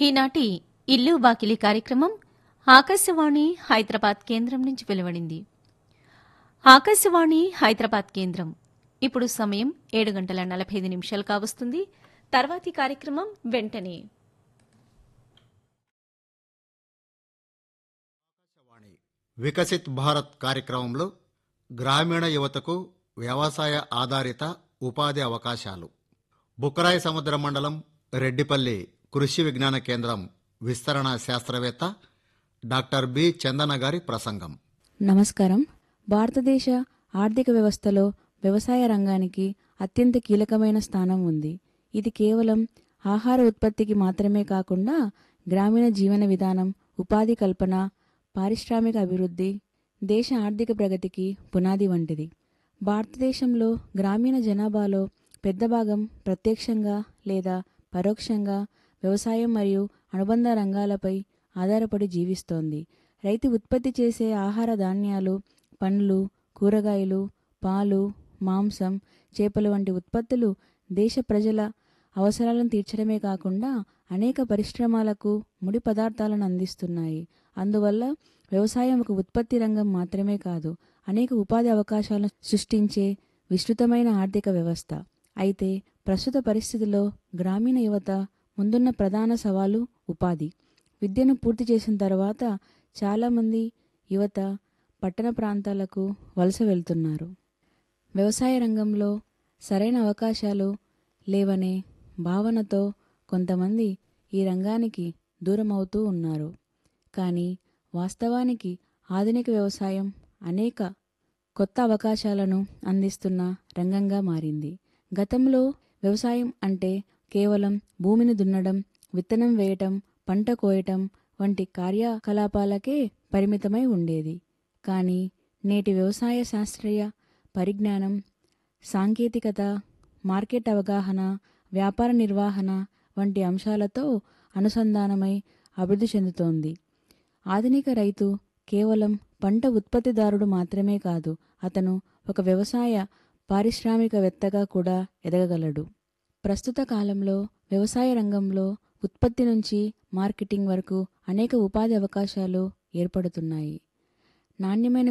ఈనాటి ఇల్లు వాకిలి కార్యక్రమం ఆకాశవాణి హైదరాబాద్ కేంద్రం నుంచి వెలువడింది ఆకాశవాణి హైదరాబాద్ కేంద్రం ఇప్పుడు సమయం ఏడు గంటల నలభై ఐదు నిమిషాలు కావస్తుంది తర్వాతి కార్యక్రమం వెంటనే వికసిత్ భారత్ కార్యక్రమంలో గ్రామీణ యువతకు వ్యవసాయ ఆధారిత ఉపాధి అవకాశాలు బుక్కరాయి సముద్ర మండలం రెడ్డిపల్లి కృషి విజ్ఞాన కేంద్రం విస్తరణ శాస్త్రవేత్త డాక్టర్ బి చందన గారి ప్రసంగం నమస్కారం భారతదేశ ఆర్థిక వ్యవస్థలో వ్యవసాయ రంగానికి అత్యంత కీలకమైన స్థానం ఉంది ఇది కేవలం ఆహార ఉత్పత్తికి మాత్రమే కాకుండా గ్రామీణ జీవన విధానం ఉపాధి కల్పన పారిశ్రామిక అభివృద్ధి దేశ ఆర్థిక ప్రగతికి పునాది వంటిది భారతదేశంలో గ్రామీణ జనాభాలో పెద్ద భాగం ప్రత్యక్షంగా లేదా పరోక్షంగా వ్యవసాయం మరియు అనుబంధ రంగాలపై ఆధారపడి జీవిస్తోంది రైతు ఉత్పత్తి చేసే ఆహార ధాన్యాలు పండ్లు కూరగాయలు పాలు మాంసం చేపలు వంటి ఉత్పత్తులు దేశ ప్రజల అవసరాలను తీర్చడమే కాకుండా అనేక పరిశ్రమలకు ముడి పదార్థాలను అందిస్తున్నాయి అందువల్ల వ్యవసాయం ఒక ఉత్పత్తి రంగం మాత్రమే కాదు అనేక ఉపాధి అవకాశాలను సృష్టించే విస్తృతమైన ఆర్థిక వ్యవస్థ అయితే ప్రస్తుత పరిస్థితిలో గ్రామీణ యువత ముందున్న ప్రధాన సవాలు ఉపాధి విద్యను పూర్తి చేసిన తర్వాత చాలామంది యువత పట్టణ ప్రాంతాలకు వలస వెళ్తున్నారు వ్యవసాయ రంగంలో సరైన అవకాశాలు లేవనే భావనతో కొంతమంది ఈ రంగానికి దూరం అవుతూ ఉన్నారు కానీ వాస్తవానికి ఆధునిక వ్యవసాయం అనేక కొత్త అవకాశాలను అందిస్తున్న రంగంగా మారింది గతంలో వ్యవసాయం అంటే కేవలం భూమిని దున్నడం విత్తనం వేయటం పంట కోయటం వంటి కార్యకలాపాలకే పరిమితమై ఉండేది కానీ నేటి వ్యవసాయ శాస్త్రీయ పరిజ్ఞానం సాంకేతికత మార్కెట్ అవగాహన వ్యాపార నిర్వహణ వంటి అంశాలతో అనుసంధానమై అభివృద్ధి చెందుతోంది ఆధునిక రైతు కేవలం పంట ఉత్పత్తిదారుడు మాత్రమే కాదు అతను ఒక వ్యవసాయ పారిశ్రామికవేత్తగా కూడా ఎదగగలడు ప్రస్తుత కాలంలో వ్యవసాయ రంగంలో ఉత్పత్తి నుంచి మార్కెటింగ్ వరకు అనేక ఉపాధి అవకాశాలు ఏర్పడుతున్నాయి నాణ్యమైన